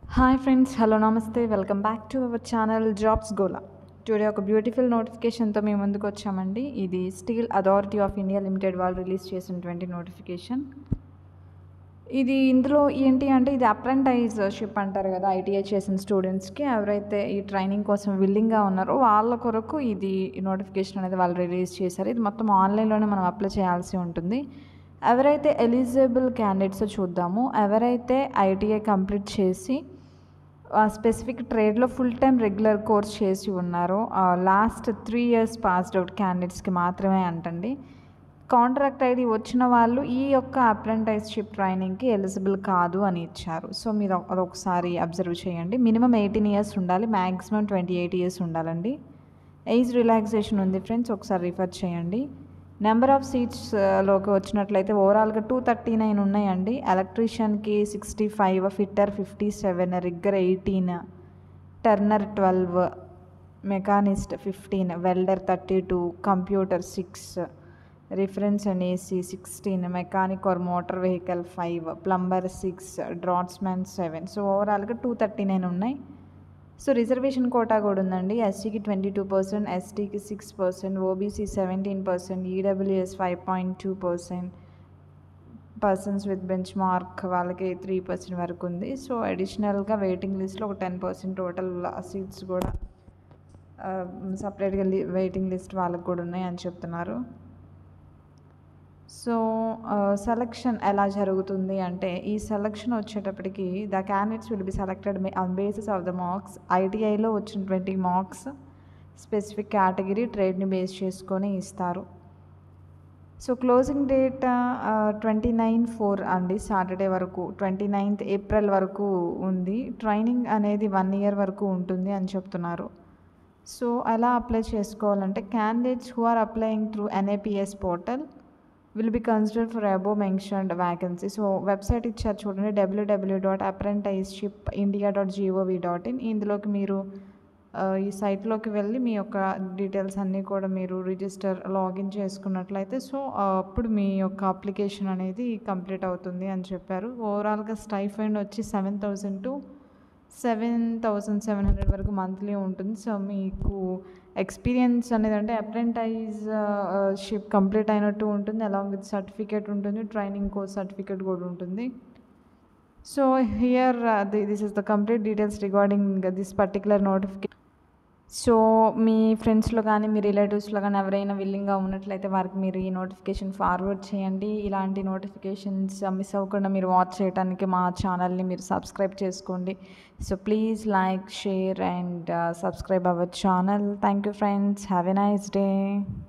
hi friends hello namaste welcome back to our channel jobs గోలా today ఒక beautiful నోటిఫికేషన్తో మేము ముందుకు వచ్చామండి ఇది Steel Authority of India Limited వాళ్ళు రిలీజ్ చేసినటువంటి నోటిఫికేషన్ ఇది ఇందులో ఏంటి అంటే ఇది అప్రెంటైజ్షిప్ అంటారు కదా ఐటీఐ చేసిన స్టూడెంట్స్కి ఎవరైతే ఈ ట్రైనింగ్ కోసం విల్లింగ్గా ఉన్నారో వాళ్ళ కొరకు ఇది నోటిఫికేషన్ అనేది వాళ్ళు రిలీజ్ చేశారు ఇది మొత్తం ఆన్లైన్లోనే మనం అప్లై చేయాల్సి ఉంటుంది ఎవరైతే ఎలిజిబుల్ క్యాండిడేట్స్ చూద్దాము ఎవరైతే ఐటీఐ కంప్లీట్ చేసి స్పెసిఫిక్ ట్రేడ్లో ఫుల్ టైం రెగ్యులర్ కోర్స్ చేసి ఉన్నారో last three years passed out క్యాండిడేట్స్కి మాత్రమే అంటండి కాంట్రాక్ట్ ఐడి వచ్చిన వాళ్ళు ఈ యొక్క అప్రెంటైస్షిప్ ట్రైనింగ్కి ఎలిజిబుల్ కాదు అని ఇచ్చారు సో మీరు అదొకసారి అబ్జర్వ్ చేయండి మినిమం ఎయిటీన్ ఇయర్స్ ఉండాలి మ్యాక్సిమం ట్వంటీ ఎయిట్ ఇయర్స్ ఉండాలండి ఏజ్ రిలాక్సేషన్ ఉంది ఫ్రెండ్స్ ఒకసారి రిఫర్ చేయండి నెంబర్ ఆఫ్ సీట్స్లోకి వచ్చినట్లయితే ఓవరాల్గా టూ థర్టీ నైన్ ఉన్నాయండి ఎలక్ట్రీషియన్కి sixty five fitter fifty seven rigger eighteen turner twelve machinist fifteen welder thirty two computer six refrigeration and AC sixteen mechanic R motor vehicle five plumber six draughtsman seven so ఓవరాల్గా two thirty nine ఉన్నాయి so reservation quota కూడా ఉందండి ఎస్సీకి twenty two percent ఎస్టీకి six percent OBC seventeen percent EWS five point two percent persons with benchmark మార్క్ వాళ్ళకి three percent వరకు ఉంది so అడిషనల్గా వెయిటింగ్ లిస్ట్లో ఒక టెన్ పర్సెంట్ టోటల్ సీట్స్ కూడా సపరేట్గా వెయిటింగ్ లిస్ట్ వాళ్ళకి కూడా ఉన్నాయి అని చెప్తున్నారు సో సెలక్షన్ ఎలా జరుగుతుంది అంటే ఈ సెలక్షన్ వచ్చేటప్పటికి the candidates will be selected on basis of the marks ఐటీఐలో వచ్చినటువంటి మార్క్స్ స్పెసిఫిక్ కేటగిరీ ట్రేడ్ని బేస్ చేసుకొని ఇస్తారు so closing date twenty nine four అండి సాటర్డే వరకు ట్వంటీ నైన్త్ ఏప్రిల్ వరకు ఉంది ట్రైనింగ్ అనేది వన్ ఇయర్ వరకు ఉంటుంది అని చెప్తున్నారు సో ఎలా అప్లై చేసుకోవాలంటే candidates who are applying through NAPS portal will be considered for above mentioned vacancy so website ఇచ్చారు చూడండి WWW dot apprenticeship India dot GOV dot in ఇందులోకి మీరు ఈ సైట్లోకి వెళ్ళి మీ యొక్క డీటెయిల్స్ అన్నీ కూడా మీరు రిజిస్టర్ లాగిన్ చేసుకున్నట్లయితే సో అప్పుడు మీ యొక్క అప్లికేషన్ అనేది కంప్లీట్ అవుతుంది అని చెప్పారు ఓవరాల్గా స్టైఫండ్ వచ్చి seven thousand to seven thousand seven hundred వరకు మంత్లీ ఉంటుంది సో మీకు ఎక్స్పీరియన్స్ అనేది అంటే అప్రెంటైజ్ షిప్ కంప్లీట్ అయినట్టు ఉంటుంది అలాంగ్ విత్ సర్టిఫికేట్ ఉంటుంది ట్రైనింగ్ కోర్స్ సర్టిఫికేట్ కూడా ఉంటుంది so here this is the complete details regarding this particular notification so మీ ఫ్రెండ్స్లో కానీ మీ రిలేటివ్స్లో కానీ ఎవరైనా విల్లింగ్గా ఉన్నట్లయితే వారికి మీరు ఈ నోటిఫికేషన్ ఫార్వర్డ్ చేయండి ఇలాంటి నోటిఫికేషన్స్ మిస్ అవ్వకుండా మీరు వాచ్ చేయడానికి మా ఛానల్ని మీరు సబ్స్క్రైబ్ చేసుకోండి so please like share and subscribe our channel thank you friends have a nice day